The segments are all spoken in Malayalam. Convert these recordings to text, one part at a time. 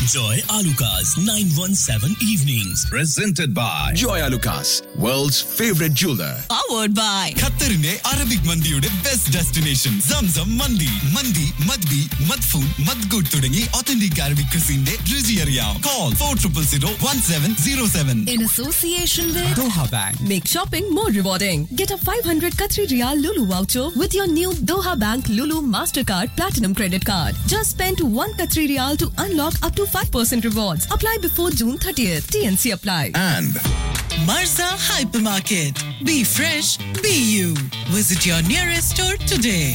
Joy Alukas, 917 Evenings. Presented by Joy Alukas, world's favorite jeweler. powered by ഖത്തറിന്റെ അറബിക് മന്തിയുടെ ബെസ്റ്റ് ഡെസ്റ്റിനേഷൻ സംസം മന്തി മന്തി മദ്ബി മദ്ഫൂൺ മദ്ഗുഡ് തുടങ്ങി ഒത്തന്റിക് അറബിക് ക്രിസിന്റെ രുചി അറിയാം call four triple zero one seven zero seven in association with Doha bank Make shopping more rewarding. Get a 500 Qatari Riyal Lulu voucher with your new Doha Bank Lulu Mastercard Platinum Credit Card. Just spend 1 Qatari Riyal to unlock up to 5% rewards. Apply before June 30th. TNC apply. And Marza Hypermarket. Be fresh, be you. Visit your nearest store today.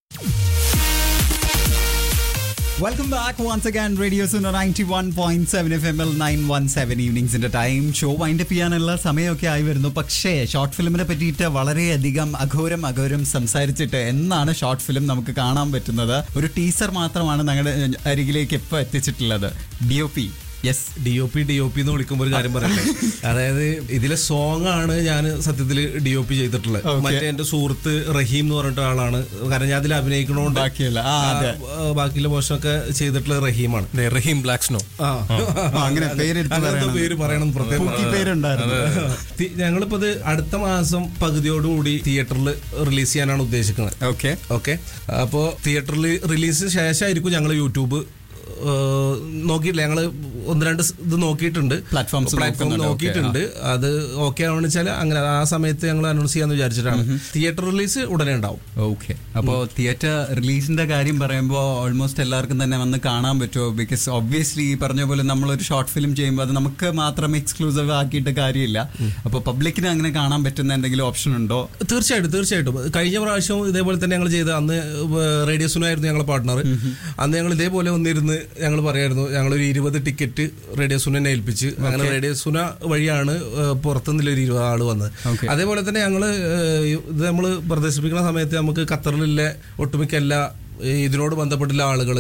Welcome back once again radio Suno ninety one point seven F M L nine one seven ഈവനിങ്സിന്റെ ടൈം ഷോ വൈൻഡ് അപ്പ് ചെയ്യാനുള്ള സമയമൊക്കെ ആയി വരുന്നു പക്ഷേ ഷോർട്ട് ഫിലിമിനെ പറ്റിയിട്ട് വളരെയധികം അഘോരം അഘോരം സംസാരിച്ചിട്ട് എന്നാണ് ഷോർട്ട് ഫിലിം നമുക്ക് കാണാൻ പറ്റുന്നത് ഒരു ടീസർ മാത്രമാണ് ഞങ്ങളുടെ അരികിലേക്ക് ഇപ്പോൾ എത്തിച്ചിട്ടുള്ളത് D O P yes D O P D O P എന്ന് വിളിക്കുമ്പോൾ ഒരു കാര്യം പറയട്ടെ അതായത് ഇതിലെ സോങ് ആണ് ഞാൻ സത്യത്തിൽ ഡി ഒ പി ചെയ്തിട്ടുള്ളത് Okay. മറ്റേ എന്റെ സുഹൃത്ത് റഹീം എന്ന് പറഞ്ഞിട്ട് ആളാണ് കാരണം ഞാൻ അതിൽ അഭിനയിക്കണോണ്ട് ബാക്കിയുള്ള, ആ, അതെ. ആ, ബാക്കിയുള്ള പോർഷനൊക്കെ ചെയ്തിട്ടുള്ളത് റഹീമാണ് റഹീം ബ്ലാക്ക് സ്നോ ആ. അങ്ങനെ പേരെടുത്ത് അങ്ങനത്തെ പറയണം. പേര് പറയണം പ്രത്യേകം പൂക്കി പേരുണ്ടായിരുന്നു തി- ഞങ്ങളിപ്പോ ഇത് അടുത്ത മാസം പകുതിയോടുകൂടി തിയേറ്ററിൽ റിലീസ് ചെയ്യാനാണ് ഉദ്ദേശിക്കുന്നത് ഓക്കെ ഓക്കെ അപ്പോൾ തിയേറ്ററിൽ റിലീസിന് ശേഷമായിരിക്കും ഞങ്ങൾ യൂട്യൂബ് ഏഹ്, നോക്കിയിട്ടില്ല ഞങ്ങൾ ഒന്ന് രണ്ട് സ് ഇത് നോക്കിയിട്ടുണ്ട് Platforms പ്ലാറ്റ്ഫോം നോക്കുന്നുണ്ട്. നോക്കിയിട്ടുണ്ട് അത് ഓക്കെ ആണെന്ന് വെച്ചാൽ അങ്ങനെ ആ സമയത്ത് ഞങ്ങൾ അനൗൺസ് ചെയ്യാന്ന് വിചാരിച്ചിട്ടാണ് തിയേറ്റർ റിലീസ് ഉടനെ ഉണ്ടാവും ഓക്കെ അപ്പോൾ തിയേറ്റർ റിലീസിന്റെ കാര്യം പറയുമ്പോൾ ഓൾമോസ്റ്റ് എല്ലാവർക്കും തന്നെ വന്ന് കാണാൻ പറ്റുമോ ബിക്കോസ് ഒബ്വിയസ്ലി ഈ പറഞ്ഞ പോലെ നമ്മളൊരു ഷോർട്ട് ഫിലിം ചെയ്യുമ്പോൾ അത് നമുക്ക് മാത്രം എക്സ്ക്ലൂസീവ് ആക്കിയിട്ട് കാര്യമില്ല അപ്പോൾ പബ്ലിക്കിന് അങ്ങനെ കാണാൻ പറ്റുന്ന എന്തെങ്കിലും ഓപ്ഷൻ ഉണ്ടോ തീർച്ചയായിട്ടും തീർച്ചയായിട്ടും കഴിഞ്ഞ പ്രാവശ്യം ഇതേപോലെ തന്നെ ഞങ്ങൾ ചെയ്ത അന്ന് റേഡിയോ സുനായിരുന്നു ഞങ്ങളെ പാർട്ട്ണർ അന്ന് ഞങ്ങൾ ഇതേപോലെ വന്നിരുന്ന് ഞങ്ങൾ പറയായിരുന്നു ഞങ്ങൾ ഒരു ഇരുപത് ടിക്കറ്റ് റേഡിയോ സുനെ ഏൽപ്പിച്ച് അങ്ങനെ റേഡിയോ സുന വഴിയാണ് ഏഹ്, പുറത്തുനിന്നുള്ള ഒരു ഇരുപത് ആള് വന്നത് Okay. അതേപോലെ തന്നെ ഞങ്ങൾ ഇത് നമ്മൾ പ്രദർശിപ്പിക്കുന്ന സമയത്ത് നമുക്ക് ഖത്തറിലുള്ള ഒട്ടുമിക്ക എല്ലാ ഈ ഇതിനോട് ബന്ധപ്പെട്ടുള്ള ആളുകൾ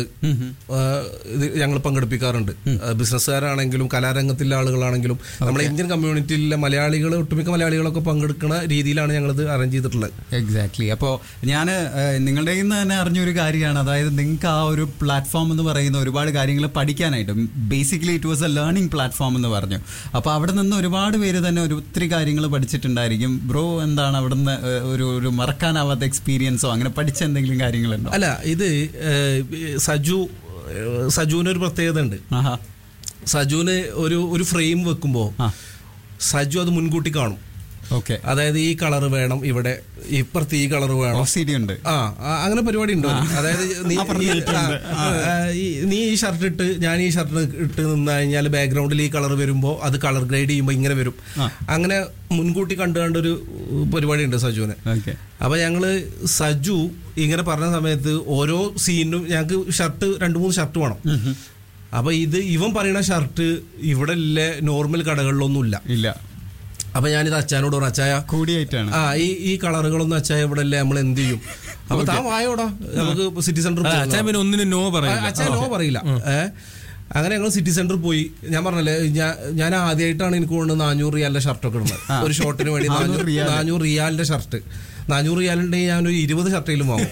ഇത് ഞങ്ങൾ പങ്കെടുപ്പിക്കാറുണ്ട് ബിസിനസ്സുകാരാണെങ്കിലും കലാരംഗത്തിലെ ആളുകളാണെങ്കിലും നമ്മളെ ഇന്ത്യൻ കമ്മ്യൂണിറ്റിയിലെ മലയാളികൾ ഒട്ടുമിക്ക മലയാളികളൊക്കെ പങ്കെടുക്കുന്ന രീതിയിലാണ് ഞങ്ങളിത് അറേഞ്ച് ചെയ്തിട്ടുള്ളത് എക്സാക്ട്ലി അപ്പോൾ ഞാൻ നിങ്ങളുടെ നിന്ന് തന്നെ അറിഞ്ഞൊരു കാര്യമാണ് അതായത് നിങ്ങൾക്ക് ആ ഒരു പ്ലാറ്റ്ഫോം എന്ന് പറയുന്ന ഒരുപാട് കാര്യങ്ങൾ പഠിക്കാനായിട്ട് basically it was a learning platform എന്ന് പറഞ്ഞു അപ്പോൾ അവിടെ നിന്ന് ഒരുപാട് പേര് തന്നെ ഒരു ഒത്തിരി കാര്യങ്ങൾ പഠിച്ചിട്ടുണ്ടായിരിക്കും ബ്രോ എന്താണ് അവിടെ നിന്ന് ഏഹ്, ഒരു ഒരു മറക്കാനാവാത്ത എക്സ്പീരിയൻസോ അങ്ങനെ പഠിച്ച എന്തെങ്കിലും കാര്യങ്ങളുണ്ടോ അല്ല ഇത് ഏഹ്, സജു ഏഹ്, സജുവിന് ഒരു പ്രത്യേകത ഉണ്ട് ആഹാ സജുവിന് ഒരു ഒരു ഫ്രെയിം വെക്കുമ്പോൾ ആ. സജു അത് മുൻകൂട്ടി കാണും ഓക്കെ അതായത് ഈ കളർ വേണം ഇവിടെ ഇപ്പുറത്ത് ഈ കളർ വേണം ഒ സി ഡി ഉണ്ട് ആ ആ, അങ്ങനെ പരിപാടി ഉണ്ടോ അതായത് നീ ആ, പറഞ്ഞ ഈ- കേട്ടിട്ടുണ്ട്. ആ, ആ, ഈ- നീ ഈ ഷർട്ട് ഇട്ട് ഞാൻ ഈ ഷർട്ട് ഇട്ട് നിന്ന് കഴിഞ്ഞാൽ ബാക്ക്ഗ്രൗണ്ടിൽ ഈ കളർ വരുമ്പോൾ അത് കളർ ഗ്രേഡ് ചെയ്യുമ്പോൾ ഇങ്ങനെ വരും അങ്ങനെ മുൻകൂട്ടി കണ്ടു കണ്ടൊരു പരിപാടി ഉണ്ട് സജുവിന് ഓക്കെ അപ്പൊ ഞങ്ങള് സജു ഇങ്ങനെ പറഞ്ഞ സമയത്ത് ഓരോ സീനിനും ഞങ്ങൾക്ക് ഷർട്ട് രണ്ട് മൂന്ന് ഷർട്ട് വേണം അപ്പൊ ഇത് ഇവൻ പറയുന്ന ഷർട്ട് ഇവിടെ ഇല്ല നോർമൽ കടകളിലൊന്നും ഇല്ല ഇല്ല അപ്പൊ ഞാനിത് അച്ചാനോട് പറഞ്ഞു അച്ചായ കൂടിയായിട്ടാണ് ആ ഈ ഈ കളറുകളൊന്നും അച്ചായ ഇവിടെ ഇല്ല നമ്മൾ എന്ത് ചെയ്യും അപ്പൊ താൻ വായോടാ നമുക്ക് സിറ്റി സെന്റർ അച്ഛൻ പിന്നെ ഒന്നിനും നോ പറയില്ല അച്ഛൻ നോ പറയില്ല ഏ അങ്ങനെ ഞങ്ങൾ സിറ്റി സെന്ററിൽ പോയി ഞാൻ പറഞ്ഞല്ലേ ഞാൻ ഞാൻ ആദ്യമായിട്ടാണ് എനിക്ക് കൊണ്ട് നാനൂറ് റിയാലിന്റെ ഷർട്ടൊക്കെ ഇടുന്നത് ഒരു ഷോർട്ടിന് വേണ്ടി നാനൂറ് നാനൂറ് റിയാല്. നാനൂറ് റിയാലിന്റെ ഷർട്ട് നാനൂറ് റിയാലുണ്ടെങ്കിൽ ഞാൻ ഒരു ഇരുപത് ഷർട്ടിലും വാങ്ങും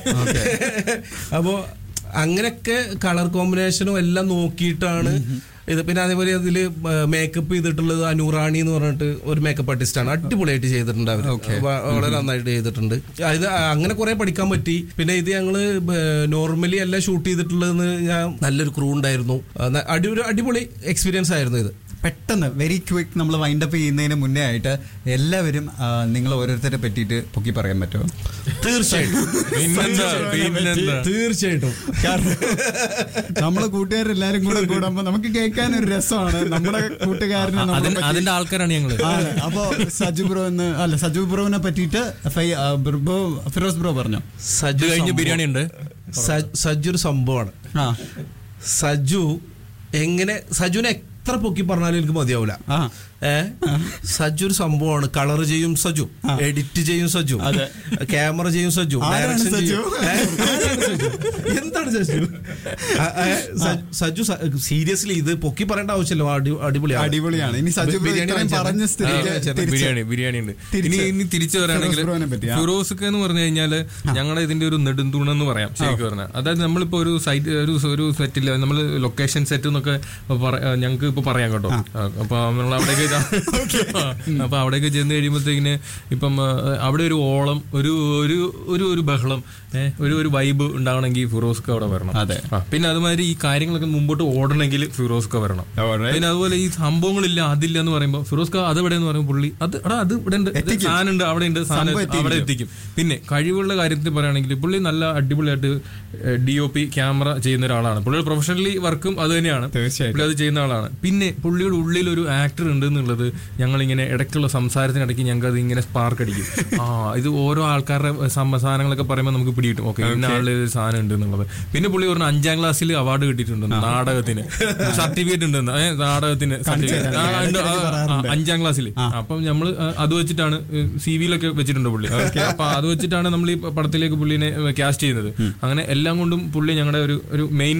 അപ്പോ അങ്ങനെയൊക്കെ കളർ കോമ്പിനേഷനും എല്ലാം നോക്കിയിട്ടാണ് ഇത് പിന്നെ അതേപോലെ ഇതില് മേക്കപ്പ് ചെയ്തിട്ടുള്ളത് അനൂറാണി എന്ന് പറഞ്ഞിട്ട് ഒരു മേക്കപ്പ് ആർട്ടിസ്റ്റ് ആണ് അടിപൊളിയായിട്ട് ചെയ്തിട്ടുണ്ട് അവർ വളരെ നന്നായിട്ട് ചെയ്തിട്ടുണ്ട് ഇത് അങ്ങനെ കുറെ പഠിക്കാൻ പറ്റി പിന്നെ ഇത് ഞങ്ങള് നോർമലി അല്ല ഷൂട്ട് ചെയ്തിട്ടുള്ളതെന്ന് ഞാൻ നല്ലൊരു ക്രൂ ഉണ്ടായിരുന്നു ആ, ന- അടി ഒരു അടിപൊളി എക്സ്പീരിയൻസ് ആയിരുന്നു ഇത് പെട്ടെന്ന് വെരി ക്വിക്ക് നമ്മൾ വൈൻഡപ്പ് ചെയ്യുന്നതിന് മുന്നേ ആയിട്ട് എല്ലാവരും ആ, നിങ്ങൾ ഓരോരുത്തരെ പറ്റിയിട്ട് പൊക്കി പറയാൻ പറ്റുമോ തീർച്ചയായിട്ടും പിന്നെന്താ പിന്നെന്താ തീർച്ചയായിട്ടും കാരണം നമ്മളെ കൂട്ടുകാരെല്ലാരും കൂടെ കൂടുമ്പോ നമുക്ക് കേൾക്കാൻ ഒരു രസമാണ് നമ്മുടെ കൂട്ടുകാരനെ നമ്മളെ അതിന് പറ്റി- അതിന്റെ ആൾക്കാരാണ് ഞങ്ങള് ആണ്. അപ്പോ സജു ബ്രോ എന്ന് അല്ല സജു ബ്രോനെ പറ്റിയിട്ട് ഫൈ- ആ, ബ്രോ ഫിറോസ് ബ്രോ പറഞ്ഞു സജു ഇത് കഴിഞ്ഞ് സംഭവം- ബിരിയാണി ഉണ്ട് സ- സജു ഒരു സംഭവമാണ് ആ സജു എങ്ങനെ സജുവിനെ എത്ര പൊക്കി പറഞ്ഞാലും എനിക്ക് മതിയാവില്ല ആ ഏ സജു ഒരു സംഭവമാണ് കളർ ചെയ്യും സജു എഡിറ്റ് ചെയ്യും സജു ക്യാമറ ചെയ്യും സജു ആരാണ് ഡയറക്ഷൻ സജു? ചെയ്യും ഏ? ആരാണ് സജു? എന്താണ് സജു ആ, ഏ, സ- സജു സീരിയസ്ലി ഇത് പൊക്കി പറയേണ്ട ആവശ്യമില്ല അടി- അടിപൊളിയാണ് അടിപൊളിയാണ് ഇനി സജു ബ്രോ ബിരിയാണി ഇത്രയും വാങ്ങിച്ചേ. പറഞ്ഞ ആ, സ്ഥിതിക്ക് ചേട്ടാ, തിരിച്ച് ബിരിയാണി ബിരിയാണി ഉണ്ട് തിരിച്ച് ഇനി ഇനി തിരിച്ചു വരാണെങ്കിൽ ഫിറോസ് ബ്രോനെ പറ്റി, ആ. ഫിറോസ്ക്ക് എന്ന് പറഞ്ഞു കഴിഞ്ഞാല് ഞങ്ങളുടെ ഇതിന്റെ ഒരു നെടുന്തൂണെന്ന് പറയാം ശരിക്കും പറഞ്ഞാൽ അതായത് നമ്മളിപ്പോ ഒരു സൈറ്റ് ഒരു ഒരു സെറ്റിൽ നമ്മൾ ലൊക്കേഷൻ സെറ്റ് എന്നൊക്കെ ഞങ്ങൾക്ക് ഇപ്പൊ പറയാം കേട്ടോ ആ, അപ്പൊ നമ്മൾ അവിടേക്ക് ആ, അപ്പൊ അവിടേക്ക് ചെന്ന് കഴിയുമ്പോഴത്തേക്കിന് ഇപ്പം ആ, അവിടെ ഒരു ഓളം ഒരു ഒരു ഒരു ഒരു ബഹളം ഏഹ്, ഒരു ഒരു വൈബ് ഉണ്ടാവണമെങ്കിൽ ഫിറോസ്ക്ക് അവിടെ വരണം അതെ. ആ, പിന്നെ അതുമാതിരി ഈ കാര്യങ്ങളൊക്കെ മുമ്പോട്ട് ഓടണമെങ്കിൽ ഫിറോസ്ക്ക് വരണം Alright. പിന്നെ അതുപോലെ ഈ സംഭവങ്ങളില്ല അതില്ല എന്ന് പറയുമ്പോൾ ഫിറോസ്ക അത് ഇവിടെ എന്ന് പറയുമ്പോൾ പുള്ളി അത് എടാ അത് ഇവിടെ ഉണ്ട് എത്തിക്കും. സാധനം ഉണ്ട് അവിടെ ഉണ്ട് സാധനം സംഭവം എത്തിക്കും. അവിടെ എത്തിക്കും പിന്നെ കഴിവുള്ള കാര്യത്തിൽ പറയുകയാണെങ്കിൽ പുള്ളി നല്ല അടിപൊളിയായിട്ട് ഡി ഒ പി ക്യാമറ ചെയ്യുന്ന ഒരാളാണ് പുള്ളിയുടെ പ്രൊഫഷണലി വർക്കും അത് തന്നെയാണ് തീർച്ചയായിട്ടും. പുള്ളി അത് ചെയ്യുന്ന ആളാണ് പിന്നെ പുള്ളിയുടെ ഉള്ളിൽ ഒരു ആക്ടർ ഉണ്ട് എന്നുള്ളത് ഞങ്ങൾ ഇങ്ങനെ ഇടയ്ക്കുള്ള സംസാരത്തിനിടയ്ക്ക് ഞങ്ങൾക്ക് അത് ഇങ്ങനെ സ്പാർക്ക് അടിക്കും ആ ഇത് ഓരോ ആൾക്കാരുടെ സം- സാധനങ്ങളൊക്കെ പറയുമ്പോൾ നമുക്ക് പിടികിട്ടും ഓക്കെ ഇന്ന ആളിൽ ഒരു സാധനം ഉണ്ട് എന്നുള്ളത് പിന്നെ പുള്ളി പറഞ്ഞു അഞ്ചാം ക്ലാസ്സിൽ അവാർഡ് കിട്ടിയിട്ടുണ്ട് നാടകത്തിന് സർട്ടിഫിക്കറ്റ് ഉണ്ടെന്ന് ഏ, നാടകത്തിന് certificate. ആ, ഉണ്ട്. ആ, ആ, അഞ്ചാം ക്ലാസ്സിൽ അപ്പം നമ്മൾ അത് വെച്ചിട്ടാണ് സി വിയിലൊക്കെ വെച്ചിട്ടുണ്ട് പുള്ളി അപ്പൊ അത് വെച്ചിട്ടാണ് നമ്മൾ ഈ പടത്തിലേക്ക് പുള്ളിനെ കാസ്റ്റ് ചെയ്യുന്നത് അങ്ങനെ എല്ലാം കൊണ്ടും പുള്ളി ഞങ്ങളുടെ ഒരു ഒരു മെയിൻ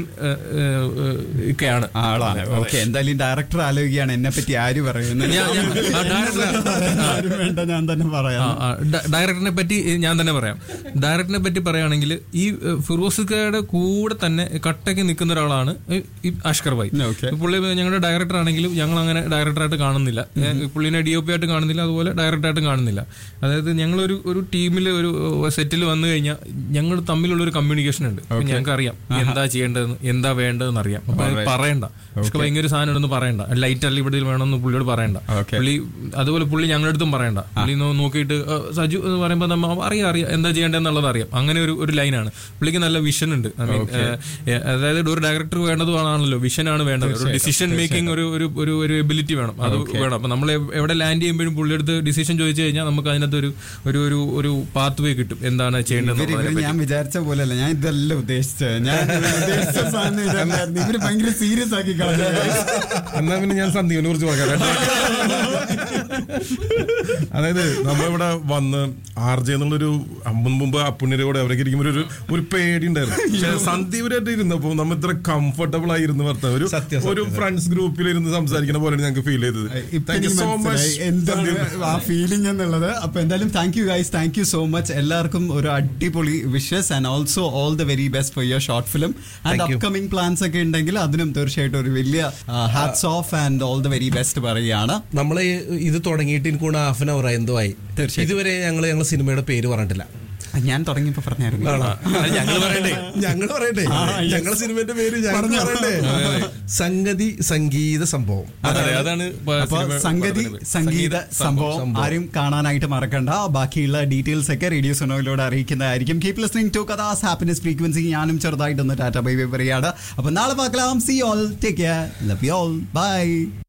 ഒക്കെയാണ് ആളാണ് ഓക്കെ എന്തായാലും ഡയറക്ടർ ആലോചിക്കുകയാണ് എന്നെ പറ്റി ആര് പറയുന്നത് ഞാൻ- ഞാൻ- ആ, director- ആരും വേണ്ട ഞാൻ തന്നെ പറയാം ആ, ആ, ഡ- ഡയറക്ടറിനെ പറ്റി ഞാൻ തന്നെ പറയാം ഡയറക്ടറിനെ പറ്റി പറയുകയാണെങ്കിൽ ഈ ഏഹ്, ഫിറോസിക്കയുടെ കൂടെ തന്നെ കട്ടയ്ക്ക് നിൽക്കുന്ന ഒരാളാണ് ഈ- ഈ അഷ്കർ ഭായ് Okay. പുള്ളി ഞങ്ങളുടെ ഡയറക്ടർ ആണെങ്കിലും ഞങ്ങൾ അങ്ങനെ ഡയറക്ടറായിട്ട് കാണുന്നില്ല ഏഹ്, പുള്ളിനെ ഡി ഒ പി ആയിട്ട് കാണുന്നില്ല അതുപോലെ ഡയറക്ടറായിട്ട് കാണുന്നില്ല അതായത് ഞങ്ങളൊരു ഒരു ടീമിൽ ഒരു സെറ്റിൽ വന്നു കഴിഞ്ഞാൽ ഞങ്ങൾ തമ്മിലുള്ള ഒരു കമ്മ്യൂണിക്കേഷൻ ഉണ്ട് ഞങ്ങൾക്ക് അറിയാം എന്താ ചെയ്യേണ്ടതെന്ന് എന്താ വേണ്ടതെന്ന് അറിയാം അപ്പൊ അത് പറയണ്ട അഷ്കർ ഭയങ്കര ഒരു സാധനം ഉണ്ടെന്ന് പറയണ്ട ലൈറ്റ് അല്ല ഇവിടെ വേണമെന്ന് പുള്ളിയോട് പറയണ്ട Okay. പുള്ളി അതുപോലെ പുള്ളി ഞങ്ങളുടെ അടുത്തും പറയണ്ട പുള്ളി നോ- നോക്കിയിട്ട് "ആ, സജു എന്ന് പറയുമ്പോൾ നമ്മ അറിയാം അറിയാം എന്താ ചെയ്യേണ്ടതെന്നുള്ളത് അറിയാം അങ്ങനെ ഒരു ഒരു ലൈനാണ് പുള്ളിക്ക് നല്ല വിഷൻ ഉണ്ട് ഐ മീൻ അതായത് ഒരു ഡയറക്ടർ വേണ്ടതാണല്ലോ വിഷനാണ് വേണ്ടത് ഒരു ഡിസിഷൻ മേക്കിംഗ് ഒരു ഒരു ഒരു ഒരു എബിലിറ്റി വേണം അത് വേണം അപ്പൊ നമ്മൾ എവ്- എവിടെ ലാൻഡ് ചെയ്യുമ്പോഴും പുള്ളിയെടുത്ത് ഡിസിഷൻ ചോദിച്ചു കഴിഞ്ഞാൽ നമുക്ക് അതിനകത്ത് ഒരു ഒരു ഒരു ഒരു പാത്ത് വേ കിട്ടും എന്താണ് ചെയ്യേണ്ടത് ഇവര് ഇവര് ഞാൻ വിചാരിച്ച പോലെയല്ല ഞാൻ ഇതല്ല ഉദ്ദേശിച്ചത് ഞാൻ ഉദ്ദേശിച്ച സാധനം ഇതല്ലായിരുന്നു ഇവര് ഭയങ്കര സീരിയസ് ആക്കി കളഞ്ഞു എന്നാ പിന്നെ ഞാൻ സന്ദീപിനെ കുറിച്ച് പറയാം അതായത് നമ്മളിവിടെ വന്ന് ആർ ജെ എന്നുള്ളൊരു അമ്മൻ മുമ്പ് അപ്പുണ്ണിയുടെ കൂടെ അവരൊക്കെ ഇരിക്കുമ്പോൾ ഒരു ഒരു പേടി ഉണ്ടായിരുന്നു പക്ഷെ സന്ദീപരായിട്ട് ഇരുന്നപ്പോ നമ്മൾ ഇത്ര കംഫർട്ടബിൾ ആയി ഇരുന്ന് വർത്താൻ ഒരു സത്യം, ഒരു ഫ്രണ്ട്സ് ഗ്രൂപ്പിൽ ഇരുന്ന് സംസാരിക്കുന്ന പോലെയാണ് ഞങ്ങൾക്ക് ഫീൽ ചെയ്തത് ഇപ്പൊ താങ്ക് യു എനിക്ക് സോ മനസ്സിലായി മച്ച് എന്താണ് ആ ഫീലിംഗ് എന്നുള്ളത് അപ്പൊ എന്തായാലും thank you guys thank you so much എല്ലാവർക്കും ഒരു അടിപൊളി wishes and also all the very best for your short film and Thank you. Upcoming plans ഒക്കെ ഉണ്ടെങ്കിൽ അതിനും തീർച്ചയായിട്ടും ഒരു വലിയ hats off and all the very best പറയുകയാണ് നമ്മളെ ഇത് തുടങ്ങിയിട്ട് എനിക്ക് കൂടെ ഹാഫ് ആൻ അവർ എന്തോ ആയി തീർച്ചയായും. ഇതുവരെ ഞങ്ങൾ ഞങ്ങൾ സിനിമയുടെ പേര് പറഞ്ഞിട്ടില്ല ഞാൻ തുടങ്ങിയപ്പോ പറഞ്ഞായിരുന്നു ഞങ്ങൾ പറയണ്ടേ ഞങ്ങൾ പറയട്ടെ ഞങ്ങളെ സിനിമയുടെ പേര് ഞങ്ങൾ പറയണ്ടേ സംഗതി സംഗീത സംഭവം അതെ അതാണ് ഇപ്പൊ അപ്പൊ സിനിമ സംഗതി പറഞ്ഞത്. സംഗീത സംഭവം ആരും കാണാനായിട്ട് മറക്കണ്ട ബാക്കിയുള്ള ഡീറ്റെയിൽസ് ഒക്കെ റേഡിയോ സൊനോയിലൂടെ അറിയിക്കുന്നതായിരിക്കും കീപ് ലിസ്ണിംഗ് ടു കഥാസ് ഹാപ്പിനെസ് ഫ്രീക്വൻസി ഞാനും ചെറുതായിട്ടൊന്ന് ടാറ്റ ബൈ ബൈ പറയാണ് അപ്പൊ നാളെ പാക്കലാം see all take care love you all by